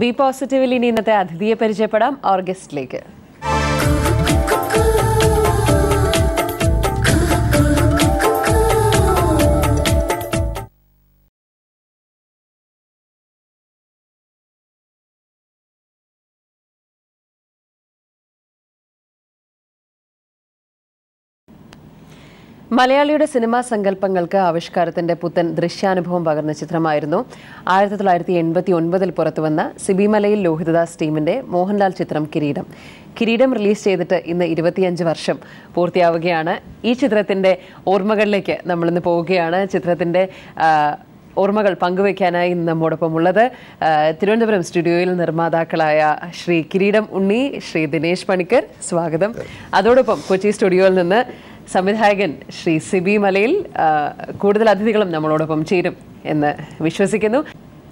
B പോസിറ്റീവിൽ ഇനി ഇന്നത്തെ അതിഥിയെ പരിചയപ്പെടാം ഓർഗസ്റ്റിലേക്ക് മലയാളിയുടെ സിനിമാ സങ്കല്പങ്ങൾക്ക് ആവിഷ്കാരത്തിന്റെ പുത്തൻ ദൃശ്യാനുഭവം പകർന്ന ചിത്രമായിരുന്നു ആയിരത്തി തൊള്ളായിരത്തി എൺപത്തി ഒൻപതിൽ പുറത്തുവന്ന സിബിമലയിൽ ലോഹിതദാസ് ടീമിന്റെ മോഹൻലാൽ ചിത്രം കിരീടം കിരീടം റിലീസ് ചെയ്തിട്ട് ഇന്ന് ഇരുപത്തിയഞ്ച് വർഷം പൂർത്തിയാവുകയാണ് ഈ ചിത്രത്തിന്റെ ഓർമ്മകളിലേക്ക് നമ്മളിന്ന് പോവുകയാണ് ചിത്രത്തിന്റെ ആ, ഓർമ്മകൾ പങ്കുവയ്ക്കാനായി ഇന്ന് നമ്മോടൊപ്പം ഉള്ളത് ആ, തിരുവനന്തപുരം സ്റ്റുഡിയോയിൽ നിർമ്മാതാക്കളായ ശ്രീ കിരീടം ഉണ്ണി ശ്രീ ദിനേശ് പണിക്കർ സ്വാഗതം അതോടൊപ്പം കൊച്ചി സ്റ്റുഡിയോയിൽ നിന്ന് സംവിധായകൻ ശ്രീ സിബി മലയിൽ ആ, കൂടുതൽ അതിഥികളും നമ്മളോടൊപ്പം ചേരും എന്ന് വിശ്വസിക്കുന്നു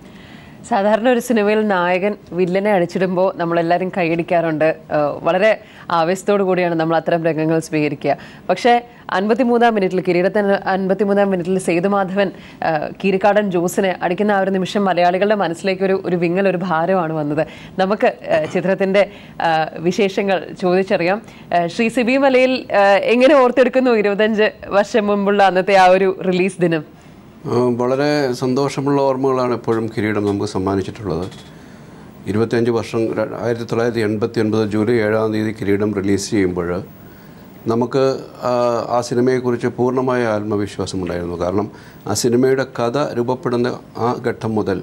സാധാരണ ഒരു സിനിമയിൽ നായകൻ വില്ലനെ അടിച്ചിടുമ്പോൾ നമ്മളെല്ലാവരും കൈയടിക്കാറുണ്ട് ആ, വളരെ ആവേശത്തോടു കൂടിയാണ് നമ്മൾ അത്തരം രംഗങ്ങൾ സ്വീകരിക്കുക പക്ഷേ അൻപത്തിമൂന്നാം മിനിറ്റിൽ കിരീടത്തിന് അൻപത്തിമൂന്നാം മിനിറ്റിൽ സേതുമാധവൻ ആ, കീരിക്കാടൻ ജോസിനെ അടിക്കുന്ന ആ ഒരു നിമിഷം മലയാളികളുടെ മനസ്സിലേക്ക് ഒരു ഒരു വിങ്ങൽ ഒരു ഭാരമാണ് വന്നത് നമുക്ക് ആ, ചിത്രത്തിന്റെ ആ, വിശേഷങ്ങൾ ചോദിച്ചറിയാം ആ, ശ്രീ സിബി മലയിൽ ആ, എങ്ങനെ ഓർത്തെടുക്കുന്നു ഇരുപത്തഞ്ച് വർഷം മുമ്പുള്ള അന്നത്തെ ആ ഒരു റിലീസ് ദിനം ആ, വളരെ സന്തോഷമുള്ള ഓർമ്മകളാണ് എപ്പോഴും കിരീടം നമുക്ക് സമ്മാനിച്ചിട്ടുള്ളത് ഇരുപത്തിയഞ്ച് വർഷം ര- ആയിരത്തി തൊള്ളായിരത്തി എൺപത്തി ഒൻപത് ജൂലൈ ഏഴാം തീയതി കിരീടം റിലീസ് ചെയ്യുമ്പോൾ നമുക്ക് ആ, ആ സിനിമയെക്കുറിച്ച് പൂർണ്ണമായ ആത്മവിശ്വാസമുണ്ടായിരുന്നു കാരണം ആ സിനിമയുടെ കഥ രൂപപ്പെടുന്ന ആ ഘട്ടം മുതൽ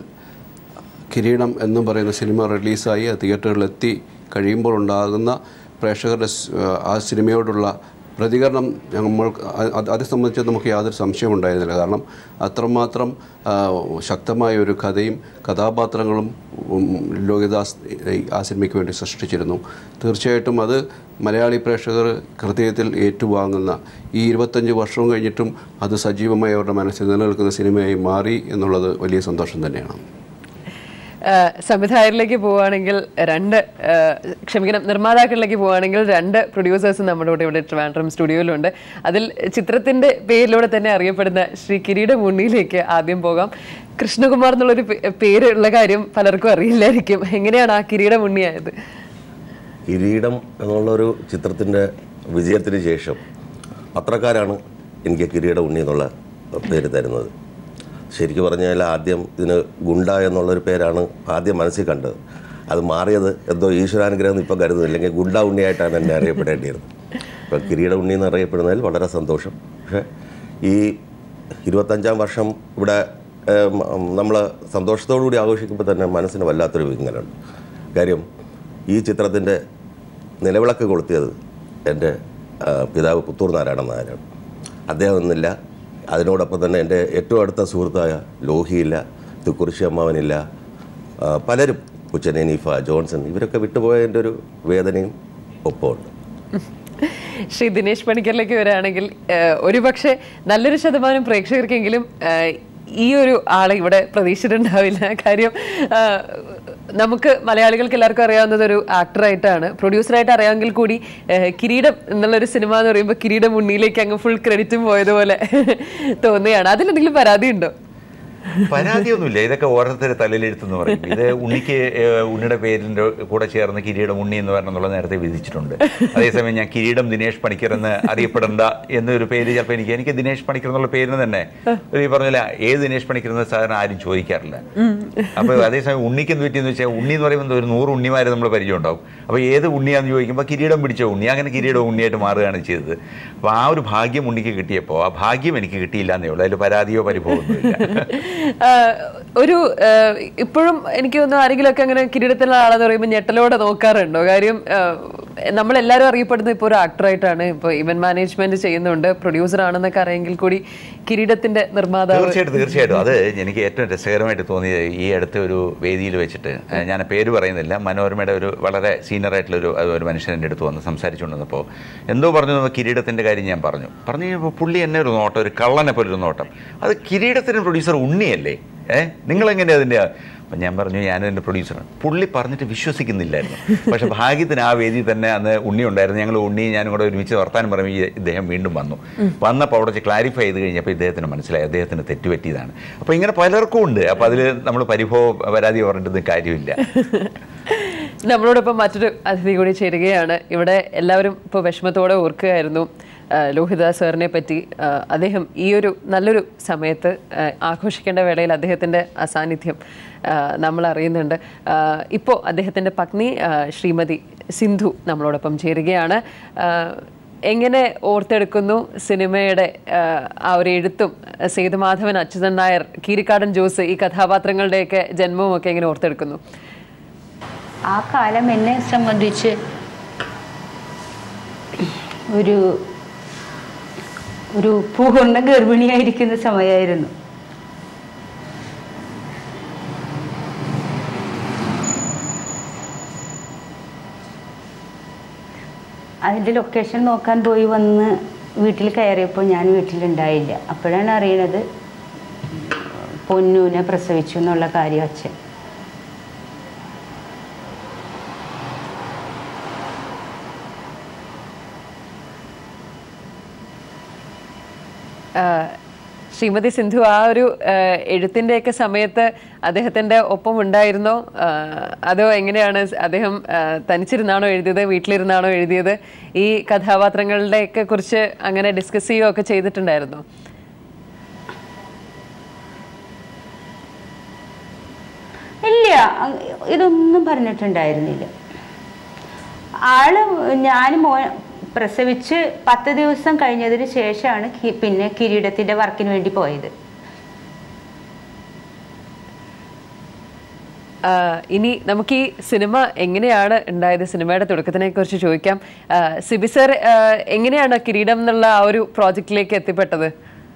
കിരീടം എന്ന് പറയുന്ന സിനിമ റിലീസായി അത് തിയേറ്ററുകളിലെത്തി കഴിയുമ്പോൾ ഉണ്ടാകുന്ന പ്രേക്ഷകരുടെ സ്- ആ സിനിമയോടുള്ള പ്രതികരണം നമ്മൾ അത് അത് സംബന്ധിച്ച് നമുക്ക് യാതൊരു സംശയവും ഉണ്ടായിരുന്നില്ല കാരണം അത്രമാത്രം ആ, ശക്തമായ ഒരു കഥയും കഥാപാത്രങ്ങളും ഉം, ലോഹിതാസ് ഈ ആ സിനിമയ്ക്ക് വേണ്ടി സൃഷ്ടിച്ചിരുന്നു തീർച്ചയായിട്ടും അത് മലയാളി പ്രേക്ഷകർ ഹൃദയത്തിൽ ഏറ്റുവാങ്ങുന്ന ഈ ഇരുപത്തഞ്ച് വർഷവും കഴിഞ്ഞിട്ടും അത് സജീവമായി അവരുടെ മനസ്സിൽ നിലനിൽക്കുന്ന സിനിമയായി മാറി എന്നുള്ളത് വലിയ സന്തോഷം തന്നെയാണ് ആഹ് സംവിധായകരിലേക്ക് പോവുകയാണെങ്കിൽ രണ്ട് ആഹ് ക്ഷമിക്കണം നിർമ്മാതാക്കളിലേക്ക് പോവുകയാണെങ്കിൽ രണ്ട് പ്രൊഡ്യൂസേഴ്സ് നമ്മുടെ കൂടെ ഇവിടെ ട്രിവാൻഡ്രം സ്റ്റുഡിയോയിലുണ്ട് അതിൽ ചിത്രത്തിന്റെ പേരിലൂടെ തന്നെ അറിയപ്പെടുന്ന ശ്രീ കിരീട മുന്നിയിലേക്ക് ആദ്യം പോകാം കൃഷ്ണകുമാർ എന്നുള്ളൊരു പേ- പേരുള്ള കാര്യം പലർക്കും അറിയില്ലായിരിക്കും എങ്ങനെയാണ് ആ കിരീട മുന്നിയായത് കിരീടം എന്നുള്ളൊരു ചിത്രത്തിൻ്റെ വിജയത്തിന് ശേഷം പത്രക്കാരാണ് എനിക്ക് കിരീടം ഉണ്ണി എന്നുള്ള പേര് തരുന്നത് ശരിക്കും പറഞ്ഞാൽ ആദ്യം ഇതിന് ഗുണ്ട എന്നുള്ളൊരു പേരാണ് ആദ്യം മനസ്സിൽ കണ്ടത് അത് മാറിയത് എന്തോ ഈശ്വരാനുഗ്രഹം ഇപ്പം കരുതുന്നു അല്ലെങ്കിൽ ഗുണ്ട ഉണ്ണിയായിട്ടാണ് എന്നെ അറിയപ്പെടേണ്ടിയിരുന്നത് ഇപ്പം കിരീട ഉണ്ണി എന്ന് അറിയപ്പെടുന്നതിൽ വളരെ സന്തോഷം പക്ഷേ ഈ ഇരുപത്തഞ്ചാം വർഷം ഇവിടെ നമ്മൾ സന്തോഷത്തോടു കൂടി ആഘോഷിക്കുമ്പോൾ തന്നെ മനസ്സിന് വല്ലാത്തൊരു വിങ്ങലുണ്ട് കാര്യം ഈ ചിത്രത്തിൻ്റെ നിലവിളക്ക് കൊളുത്തിയത് എൻ്റെ ആ, പിതാവ് പുത്തൂർ നാരായണൻ നായരാണ് അദ്ദേഹം ഒന്നില്ല അതിനോടൊപ്പം തന്നെ എൻ്റെ ഏറ്റവും അടുത്ത സുഹൃത്തായ ലോഹിയില്ല തുക്കുറിശി അമ്മാവനില്ല ആ, പലരും പുച്ചൻ എനീഫ ജോൺസൺ ഇവരൊക്കെ വിട്ടുപോയതിൻ്റെ ഒരു വേദനയും ഒപ്പമുണ്ട് ശ്രീ ദിനേശ് പണിക്കറിലേക്ക് വരികയാണെങ്കിൽ ആഹ് ഒരുപക്ഷെ നല്ലൊരു ശതമാനം പ്രേക്ഷകർക്കെങ്കിലും ആഹ് ഈ ഒരു ആളെ ഇവിടെ പ്രതീക്ഷിച്ചിട്ടുണ്ടാവില്ല കാര്യം ആഹ് നമുക്ക് മലയാളികൾക്ക് എല്ലാവർക്കും അറിയാവുന്നത് ഒരു ആക്ടറായിട്ടാണ് പ്രൊഡ്യൂസറായിട്ട് അറിയാമെങ്കിൽ കൂടി ആഹ് കിരീടം എന്നുള്ളൊരു സിനിമ എന്ന് പറയുമ്പോൾ കിരീടം ഉണ്ണിയിലേക്ക് അങ്ങ് ഫുൾ ക്രെഡിറ്റും പോയതുപോലെ തോന്നുകയാണ് അതിലെന്തെങ്കിലും പരാതി ഉണ്ടോ പരാതിയൊന്നുമില്ല ഇതൊക്കെ ഓരോരുത്തരുടെ തലയിലെഴുത്തെന്ന് പറയും ഇത് ഉണ്ണിക്ക് ഏഹ്, ഉണ്ണിയുടെ പേരിൻ്റെ കൂടെ ചേർന്ന് കിരീടം ഉണ്ണി എന്ന് പറയണം എന്നുള്ള നേരത്തെ വിധിച്ചിട്ടുണ്ട് അതേസമയം ഞാൻ കിരീടം ദിനേശ് പണിക്കർ എന്ന് അറിയപ്പെടേണ്ട എന്നൊരു പേര് ചിലപ്പോൾ എനിക്ക് എനിക്ക് ദിനേശ് പണിക്കർ എന്നുള്ള പേരിന് തന്നെ ഒരു ഈ പറഞ്ഞില്ല ഏത് ദിനേശ് പണിക്കർ എന്ന് സാധാരണ ആരും ചോദിക്കാറില്ല അപ്പോൾ അതേസമയം ഉണ്ണിക്ക് എന്ത് പറ്റിയെന്ന് വെച്ചാൽ ഉണ്ണി എന്ന് പറയുമ്പോൾ ഒരു നൂറ് ഉണ്ണിമാരെ നമ്മൾ പരിചയം ഉണ്ടാവും അപ്പോൾ ഏത് ഉണ്ണിയാന്ന് ചോദിക്കുമ്പോൾ കിരീടം പിടിച്ച ഉണ്ണി അങ്ങനെ കിരീടം ഉണ്ണിയായിട്ട് മാറുകയാണ് ചെയ്തത് അപ്പോൾ ആ ഒരു ഭാഗ്യം ഉണ്ണിക്ക് കിട്ടിയപ്പോൾ ആ ഭാഗ്യം എനിക്ക് കിട്ടിയില്ല എന്നേ ഉള്ളൂ അതിൽ പരാതിയോ പരിഭവമൊന്നുമില്ല ആഹ് ഒരു ആഹ് ഇപ്പോഴും എനിക്ക് തോന്നുന്നു ആരെങ്കിലുമൊക്കെ അങ്ങനെ കിരീടത്തിലുള്ള ആളെന്ന് പറയുമ്പോൾ ഞെട്ടലോടെ നോക്കാറുണ്ടോ കാര്യം ആഹ് നമ്മളെല്ലാവരും അറിയപ്പെടുന്നത് ഇപ്പോൾ ഒരു ആക്ടറായിട്ടാണ് ഇപ്പോൾ ഇവന്റ് മാനേജ്മെന്റ് ചെയ്യുന്നുണ്ട് പ്രൊഡ്യൂസർ ആണെന്നൊക്കെ അറിയെങ്കിൽ കൂടി കിരീടത്തിന്റെ നിർമ്മാതാവ് തീർച്ചയായിട്ടും തീർച്ചയായിട്ടും അത് എനിക്ക് ഏറ്റവും രസകരമായിട്ട് തോന്നിയത് ഈ അടുത്ത ഒരു വേദിയിൽ വെച്ചിട്ട് ഏഹ് ഞാൻ പേര് പറയുന്നില്ല മനോരമയുടെ ഒരു വളരെ സീനിയർ ആയിട്ടുള്ള ഒരു ഒരു മനുഷ്യൻ എൻ്റെ അടുത്ത് വന്ന് സംസാരിച്ചുകൊണ്ടിരുന്നപ്പോൾ എന്തോ പറഞ്ഞു തന്ന കിരീടത്തിൻ്റെ കാര്യം ഞാൻ പറഞ്ഞു പറഞ്ഞു കഴിഞ്ഞപ്പോൾ പുള്ളി എന്നെ ഒരു നോട്ടം ഒരു കള്ളനെ പോലെ ഒരു നോട്ടം അത് കിരീടത്തിന് പ്രൊഡ്യൂസർ ഉണ്ണിയല്ലേ ഏഹ് നിങ്ങളെങ്ങനെയാണ് അതിൻ്റെ അപ്പം ഞാൻ പറഞ്ഞു ഞാനും എൻ്റെ പ്രൊഡ്യൂസറാണ് പുള്ളി പറഞ്ഞിട്ട് വിശ്വസിക്കുന്നില്ലായിരുന്നു പക്ഷേ ഭാഗ്യത്തിന് ആ വേദി തന്നെ അന്ന് ഉണ്ണി ഉണ്ടായിരുന്നു ഞങ്ങൾ ഉണ്ണി ഞാനും കൂടെ ഒരുമിച്ച് വർത്താനം പറയുമ്പോൾ ഈ ഇദ്ദേഹം വീണ്ടും വന്നു വന്നപ്പോൾ അവിടെ വെച്ച് ക്ലാരിഫൈ ചെയ്ത് കഴിഞ്ഞപ്പോൾ ഇദ്ദേഹത്തിന് മനസ്സിലായി അദ്ദേഹത്തിന് തെറ്റുപറ്റിയതാണ് അപ്പോൾ ഇങ്ങനെ പലർക്കും ഉണ്ട് അപ്പോൾ അതിൽ നമ്മൾ പരിഭവ പരാതി പറഞ്ഞിട്ട് കാര്യമില്ല നമ്മളോടൊപ്പം മറ്റൊരു അതിഥി കൂടി ചേരുകയാണ് ഇവിടെ എല്ലാവരും ഇപ്പോൾ വിഷമത്തോടെ ഓർക്കുകയായിരുന്നു ആ, ലോഹിതദാസ് സാറിനെ പറ്റി ആ, അദ്ദേഹം ഈ ഒരു നല്ലൊരു സമയത്ത് ആ, ആഘോഷിക്കേണ്ട വേളയിൽ അദ്ദേഹത്തിൻ്റെ അസാന്നിധ്യം ആ, നമ്മൾ അറിയുന്നുണ്ട് ഇപ്പോൾ അദ്ദേഹത്തിൻ്റെ പത്നി ആ, ശ്രീമതി സിന്ധു നമ്മളോടൊപ്പം ചേരുകയാണ് ആ, എങ്ങനെ ഓർത്തെടുക്കുന്നു സിനിമയുടെ ആ, ആ ഒരു എഴുത്തും സേതുമാധവൻ അച്യുതൻ നായർ കീരിക്കാടൻ ജോസ് ഈ കഥാപാത്രങ്ങളുടെയൊക്കെ ജന്മവും ഒക്കെ എങ്ങനെ ഓർത്തെടുക്കുന്നു ആ കാലം എന്നെ സംബന്ധിച്ച് ഒരു ഒരു പൂർണ്ണ ഗർഭിണിയായിരിക്കുന്ന സമയമായിരുന്നു അതിൻ്റെ ലൊക്കേഷൻ നോക്കാൻ പോയി വന്ന് വീട്ടിൽ കയറിയപ്പോൾ ഞാൻ വീട്ടിലുണ്ടായില്ല അപ്പോഴാണ് അറിയണത് പൊന്നൂനെ പ്രസവിച്ചു എന്നുള്ള കാര്യം അച്ഛൻ ആ, ശ്രീമതി സിന്ധു ആ ഒരു ആ, എഴുത്തിന്റെയൊക്കെ സമയത്ത് അദ്ദേഹത്തിന്റെ ഒപ്പം ഉണ്ടായിരുന്നോ ആ, അതോ എങ്ങനെയാണ് അദ്ദേഹം ആ, തനിച്ചിരുന്നാണോ എഴുതിയത് വീട്ടിലിരുന്നാണോ എഴുതിയത് ഈ കഥാപാത്രങ്ങളുടെയൊക്കെ കുറിച്ച് അങ്ങനെ ഡിസ്കസ് ചെയ്യുകയോ ഒക്കെ ചെയ്തിട്ടുണ്ടായിരുന്നോ ഇല്ല അ- ഇതൊന്നും പറഞ്ഞിട്ടുണ്ടായിരുന്നില്ല ആള് ഞാൻ മോ പ്രസവിച്ച് പത്ത് ദിവസം കഴിഞ്ഞതിന് ശേഷമാണ് കി- പിന്നെ കിരീടത്തിന്റെ വർക്കിന് വേണ്ടി പോയത് ആ, ഇനി നമുക്ക് ഈ സിനിമ എങ്ങനെയാണ് ഉണ്ടായത് സിനിമയുടെ തുടക്കത്തിനെ കുറിച്ച് ചോദിക്കാം ആ, സിബി സർ ആ, എങ്ങനെയാണ് കിരീടം എന്നുള്ള ആ ഒരു പ്രോജക്റ്റിലേക്ക് എത്തിപ്പെട്ടത്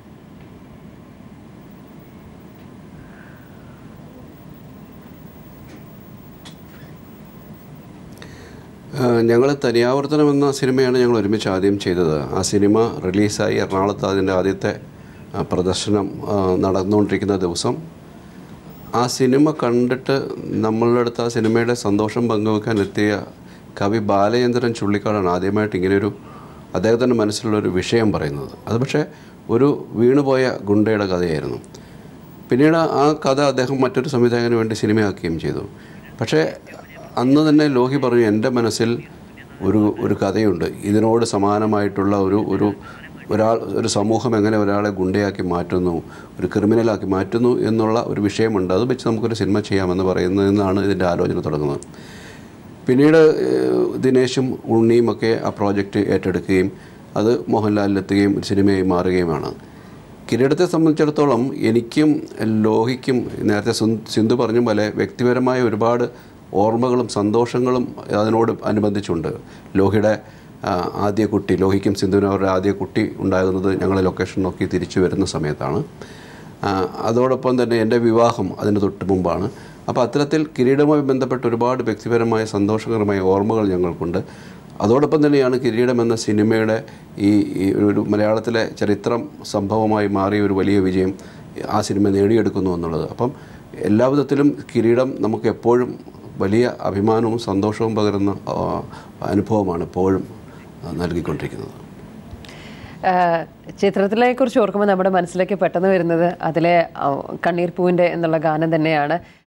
ഞങ്ങൾ തനിയാവർത്തനം എന്ന സിനിമയാണ് ഞങ്ങൾ ഒരുമിച്ച് ആദ്യം ചെയ്തത് ആ സിനിമ റിലീസായി എറണാകുളത്ത് അതിൻ്റെ ആദ്യത്തെ ആ, പ്രദർശനം ആ, നടന്നുകൊണ്ടിരിക്കുന്ന ദിവസം ആ സിനിമ കണ്ടിട്ട് നമ്മളുടെ അടുത്ത് ആ സിനിമയുടെ സന്തോഷം പങ്കുവെക്കാൻ എത്തിയ കവി ബാലചന്ദ്രൻ ചുള്ളിക്കാടാണ് ആദ്യമായിട്ട് ഇങ്ങനെയൊരു അദ്ദേഹത്തിൻ്റെ മനസ്സിലുള്ളൊരു വിഷയം പറയുന്നത് അത് പക്ഷേ ഒരു വീണുപോയ ഗുണ്ടയുടെ കഥയായിരുന്നു പിന്നീട് ആ കഥ അദ്ദേഹം മറ്റൊരു സംവിധായകന് വേണ്ടി സിനിമയാക്കുകയും ചെയ്തു പക്ഷേ അന്ന് തന്നെ ലോഹി പറഞ്ഞു എൻ്റെ മനസ്സിൽ ഒരു ഒരു കഥയുണ്ട് ഇതിനോട് സമാനമായിട്ടുള്ള ഒരു ഒരു ഒരാൾ ഒരു സമൂഹം എങ്ങനെ ഒരാളെ ഗുണ്ടയാക്കി മാറ്റുന്നു ഒരു ക്രിമിനലാക്കി മാറ്റുന്നു എന്നുള്ള ഒരു വിഷയമുണ്ട് അത് വെച്ച് നമുക്കൊരു സിനിമ ചെയ്യാമെന്ന് പറയുന്നതിൽ നിന്നാണ് ഇതിൻ്റെ ആലോചന തുടങ്ങുന്നത് പിന്നീട് ഏഹ്, ദിനേശും ഉണ്ണിയും ഒക്കെ ആ പ്രോജക്റ്റ് ഏറ്റെടുക്കുകയും അത് മോഹൻലാലിലെത്തുകയും ഒരു സിനിമയായി മാറുകയുമാണ് കിരീടത്തെ സംബന്ധിച്ചിടത്തോളം എനിക്കും ലോഹിക്കും നേരത്തെ സുൻ- സിന്ധു പറഞ്ഞ പോലെ വ്യക്തിപരമായ ഒരുപാട് ഓർമ്മകളും സന്തോഷങ്ങളും അതിനോട് അനുബന്ധിച്ചുണ്ട് ലോഹിയുടെ ആ, ആദ്യ കുട്ടി ലോഹിക്കും സിന്ധുവിനും അവരുടെ ആദ്യ കുട്ടി ഉണ്ടാകുന്നത് ഞങ്ങൾ ലൊക്കേഷൻ നോക്കി തിരിച്ചു വരുന്ന സമയത്താണ് ആ, അതോടൊപ്പം തന്നെ എൻ്റെ വിവാഹം അതിന് തൊട്ട് മുമ്പാണ് അപ്പോൾ അത്തരത്തിൽ കിരീടവുമായി ബന്ധപ്പെട്ട ഒരുപാട് വ്യക്തിപരമായ സന്തോഷകരമായ ഓർമ്മകൾ ഞങ്ങൾക്കുണ്ട് അതോടൊപ്പം തന്നെയാണ് കിരീടം എന്ന സിനിമയുടെ ഈ ഈ ഒരു മലയാളത്തിലെ ചരിത്രം സംഭവമായി മാറിയ ഒരു വലിയ വിജയം ആ സിനിമ നേടിയെടുക്കുന്നു എന്നുള്ളത് അപ്പം എല്ലാ വിധത്തിലും കിരീടം നമുക്ക് എപ്പോഴും വലിയ അഭിമാനവും സന്തോഷവും പകരുന്ന ആ, അനുഭവമാണ് എപ്പോഴും ആ, നൽകിക്കൊണ്ടിരിക്കുന്നത് ആ, ചിത്രത്തിനെ കുറിച്ച് ഓർക്കുമ്പോൾ നമ്മുടെ മനസ്സിലേക്ക് പെട്ടെന്ന് വരുന്നത് അതിലെ ആ, കണ്ണീർ പൂവിൻ്റെ എന്നുള്ള ഗാനം തന്നെയാണ്